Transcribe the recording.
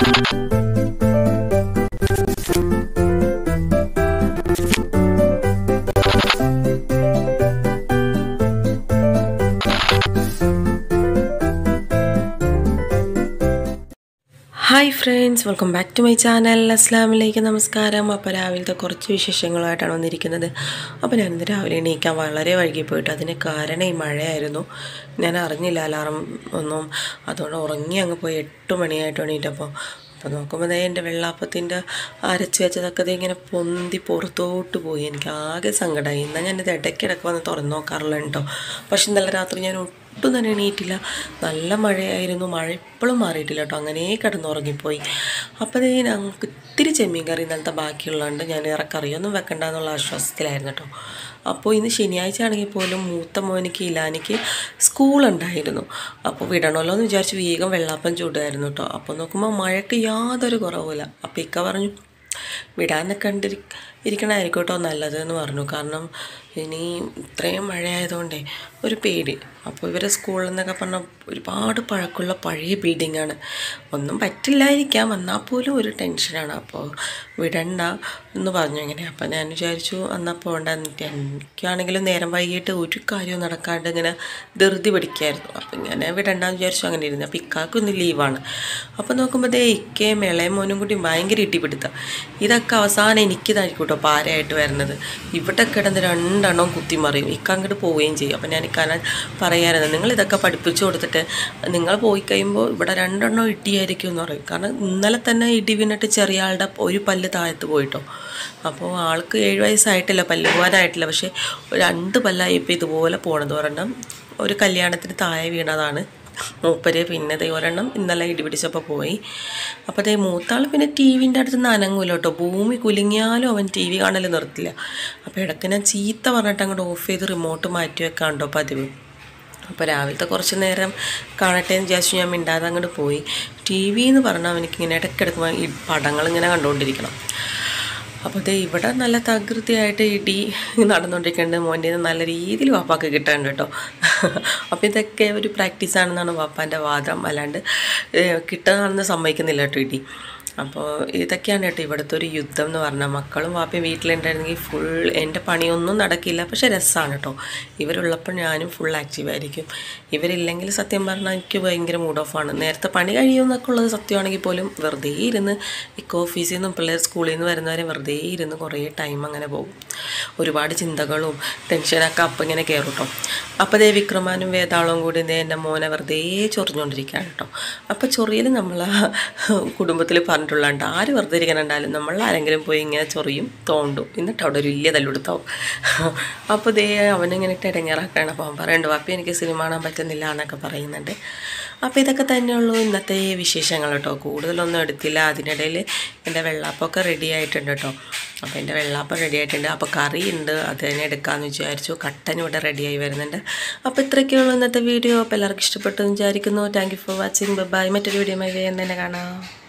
hi friends welcome back to my channel അസ്ലാമിലേക്ക് നമസ്കാരം അപ്പോൾ രാവിലത്തെ കുറച്ച് വിശേഷങ്ങളായിട്ടാണ് വന്നിരിക്കുന്നത് അപ്പോൾ ഞാനിന്ന് രാവിലെ എണീക്കാൻ വളരെ വൈകി പോയിട്ട് അതിന് കാരണം ഈ മഴയായിരുന്നു ഞാൻ അറിഞ്ഞില്ല അലാറം ഒന്നും അതുകൊണ്ട് ഉറങ്ങി അങ്ങ് പോയി എട്ട് മണിയായിട്ട് എണീറ്റപ്പോൾ അപ്പോൾ നോക്കുമ്പോൾ ദേ എൻ്റെ വെള്ളാപ്പത്തിൻ്റെ അരച്ച് വെച്ചതൊക്കെ ദേ ഇങ്ങനെ പൊന്തി പുറത്തോട്ട് പോയി എനിക്ക് ആകെ സങ്കടമായി എന്നാൽ ഞാനിത് ഇടയ്ക്കിടയ്ക്ക് വന്ന് തുറന്ന് നോക്കാറുള്ള കേട്ടോ പക്ഷെ ഇന്നലെ രാത്രി ഞാൻ ഒട്ടും തന്നെ എണീറ്റില്ല നല്ല മഴയായിരുന്നു മഴ ഇപ്പോഴും മാറിയിട്ടില്ല കേട്ടോ അങ്ങനെ കിടന്നുറങ്ങിപ്പോയി അപ്പോൾ ദേ ഞങ്ങൾക്ക് ഇത്തിരി ചെമ്മീൻ കറി ഇന്നലത്തെ ബാക്കിയുള്ളതുകൊണ്ട് ഞാൻ വേറെ കറിയൊന്നും വെക്കണ്ട എന്നുള്ള ആശ്വാസത്തിലായിരുന്നു കേട്ടോ അപ്പോൾ ഇന്ന് ശനിയാഴ്ച ആണെങ്കിൽ പോലും മൂത്ത മോനിക്ക് ഇലാനിക്ക് സ്കൂളുണ്ടായിരുന്നു അപ്പോൾ വിടണമല്ലോ എന്ന് വിചാരിച്ച് വേഗം വെള്ളാപ്പം ചൂടായിരുന്നു കേട്ടോ അപ്പോൾ നോക്കുമ്പോൾ മഴയ്ക്ക് യാതൊരു കുറവുമില്ല അപ്പോൾ ഇക്ക പറഞ്ഞു വിടാനൊക്കെ കണ്ടിരി ഇരിക്കണമായിരിക്കും കേട്ടോ നല്ലത് എന്ന് പറഞ്ഞു കാരണം ഇനി ഇത്രയും മഴയായതുകൊണ്ടേ ഒരു പേടി അപ്പോൾ ഇവരെ സ്കൂളിൽ നിന്നൊക്കെ പറഞ്ഞാൽ ഒരുപാട് പഴക്കമുള്ള പഴയ ബിൽഡിങ്ങാണ് ഒന്നും പറ്റില്ലായിരിക്കാം എന്നാൽ പോലും ഒരു ടെൻഷനാണ് അപ്പോൾ വിടണ്ട എന്ന് പറഞ്ഞു ഇങ്ങനെ അപ്പോൾ ഞാൻ വിചാരിച്ചു എന്നാൽ പോകണ്ട എന്നിട്ട് എനിക്കാണെങ്കിലും നേരം വൈകിട്ട് ഒരു കാര്യവും നടക്കാണ്ട് ഇങ്ങനെ ധൃതി പിടിക്കായിരുന്നു അപ്പോൾ ഇങ്ങനെ വിടണ്ടെന്ന് വിചാരിച്ചു അങ്ങനെ ഇരുന്നു അപ്പോൾ ഇക്കാക്ക് ഇന്ന് ലീവാണ് അപ്പോൾ നോക്കുമ്പോൾ ദേ ഇക്കയും ഇളയ മോനും കൂടി ഭയങ്കര ഇട്ടിപ്പിടുത്തം ഇതൊക്കെ അവസാനം എനിക്കിതായിരിക്കും കേട്ടോ പാരയായിട്ട് വരുന്നത് ഇവിടെ കിടന്ന് രണ്ടെണ്ണം കുത്തിമറിയും ഇക്ക അങ്ങോട്ട് പോവുകയും ചെയ്യും അപ്പം ഞാൻ ഇക്കാനെ പറയാമായിരുന്നു നിങ്ങൾ ഇതൊക്കെ പഠിപ്പിച്ചു കൊടുത്തിട്ട് നിങ്ങൾ പോയി കഴിയുമ്പോൾ ഇവിടെ രണ്ടെണ്ണം ഇടിയായിരിക്കും എന്ന് പറയും കാരണം ഇന്നലെ തന്നെ ഇടി വീണിട്ട് ചെറിയ ആളുടെ ഒരു പല്ല് താഴത്ത് പോയിട്ടോ അപ്പോൾ ആൾക്ക് ഏഴ് വയസ്സായിട്ടില്ല പല്ല് പോകാനായിട്ടില്ല പക്ഷേ രണ്ട് പല്ലായി ഇപ്പോൾ ഇതുപോലെ പോണത് ഒരെണ്ണം ഒരു കല്യാണത്തിന് താഴെ വീണതാണ് മൂപ്പര് പിന്നെ ദേ ഒരെണ്ണം ഇന്നലെ ഇടി പിടിച്ചപ്പോൾ പോയി അപ്പോൾ ദേ മൂത്താൾ പിന്നെ ടി വിൻ്റെ അടുത്ത് നിന്ന് അനങ്ങൂല കേട്ടോ ഭൂമി കുലുങ്ങിയാലും അവൻ ടി വി കാണൽ നിർത്തില്ല അപ്പോൾ ഇടയ്ക്ക് ഞാൻ ചീത്ത പറഞ്ഞിട്ട് അങ്ങോട്ട് ഓഫ് ചെയ്ത് റിമോട്ട് മാറ്റി വെക്കാണ്ടോ പതിവ് അപ്പോൾ രാവിലത്തെ കുറച്ച് നേരം കാണട്ടെ എന്ന് വിചാരിച്ചു ഞാൻ മിണ്ടാതെ അങ്ങോട്ട് പോയി ടി വി എന്ന് പറഞ്ഞാൽ എനിക്കിങ്ങനെ ഇടയ്ക്കിടയ്ക്ക് ഈ പടങ്ങൾ ഇങ്ങനെ കണ്ടുകൊണ്ടിരിക്കണം അപ്പോൾ ദേ ഇവിടെ നല്ല തകൃതിയായിട്ട് ഇടി നടന്നുകൊണ്ടിരിക്കുന്നുണ്ട് മോൻ്റെ നല്ല രീതിയിൽ വാപ്പാക്ക് കിട്ടാണ്ട് കേട്ടോ അപ്പോൾ ഇതൊക്കെ ഒരു പ്രാക്ടീസാണെന്നാണ് വാപ്പാൻ്റെ വാദം അല്ലാണ്ട് കിട്ടാണെന്ന് സമ്മതിക്കുന്നില്ല കേട്ടോ ഇടി അപ്പോൾ ഇതൊക്കെയാണ് കേട്ടോ ഇവിടുത്തെ ഒരു യുദ്ധം എന്ന് പറഞ്ഞാൽ മക്കളും വാപ്പയും വീട്ടിലുണ്ടായിരുന്നെങ്കിൽ ഫുൾ എൻ്റെ പണിയൊന്നും നടക്കില്ല പക്ഷെ രസമാണ് കേട്ടോ ഇവരുള്ളപ്പോൾ ഞാനും ഫുൾ ആക്റ്റീവ് ആയിരിക്കും ഇവരില്ലെങ്കിൽ സത്യം പറഞ്ഞാൽ എനിക്ക് ഭയങ്കര മൂഡ് ഓഫാണ് നേരത്തെ പണി കഴിയുമെന്നൊക്കെ ഉള്ളത് സത്യമാണെങ്കിൽ പോലും വെറുതെ ഇരുന്ന് ഇക്ക ഓഫീസിൽ നിന്നും പിള്ളേർ സ്കൂളിൽ നിന്ന് വരുന്നവരെ വെറുതെ ഇരുന്ന് കുറേ ടൈം അങ്ങനെ പോകും ഒരുപാട് ചിന്തകളും ടെൻഷനൊക്കെ അപ്പം ഇങ്ങനെ കയറും കേട്ടോ അപ്പോൾ ദേ വിക്രമാനും വേതാളവും കൂടി ദേ എൻ്റെ മോനെ വെറുതെ ചൊറിഞ്ഞുകൊണ്ടിരിക്കുകയാണ് കേട്ടോ അപ്പോൾ ചൊറിയൽ നമ്മൾ കുടുംബത്തിൽ പറഞ്ഞിട്ടുള്ളതുണ്ട് ആര് വെറുതെ ഇരിക്കാനുണ്ടായാലും നമ്മൾ ആരെങ്കിലും പോയി ഇങ്ങനെ ചൊറിയും തോണ്ടും എന്നിട്ട് അവിടെ ഒരു വലിയ തല്ലുകൊടുത്താവും അപ്പോൾ ദേ അവനിങ്ങനെ ഇട്ട് ഇടങ്ങേറാക്കാണ് അപ്പോൾ അവൻ പറയുന്നുണ്ട് വാപ്പി എനിക്ക് സിനിമ കാണാൻ പറ്റുന്നില്ല എന്നൊക്കെ പറയുന്നുണ്ട് അപ്പോൾ ഇതൊക്കെ തന്നെയുള്ളൂ ഇന്നത്തെ വിശേഷങ്ങൾ കേട്ടോ കൂടുതലൊന്നും എടുത്തില്ല അതിനിടയിൽ എൻ്റെ വെള്ളാപ്പമൊക്കെ റെഡി ആയിട്ടുണ്ട് കേട്ടോ അപ്പോൾ എൻ്റെ വെള്ളാപ്പം റെഡി ആയിട്ടുണ്ട് അപ്പോൾ കറി ഉണ്ട് അത് തന്നെ എടുക്കാമെന്ന് വിചാരിച്ചു കട്ടൻ ഇവിടെ റെഡിയായി വരുന്നുണ്ട് അപ്പോൾ ഇത്രയൊക്കെയുള്ളൂ ഇന്നത്തെ വീഡിയോ അപ്പോൾ എല്ലാവർക്കും ഇഷ്ടപ്പെട്ടു എന്ന് വിചാരിക്കുന്നു thank you for watching bye മറ്റൊരു വീഡിയോ വേഗം തന്നെ കാണാം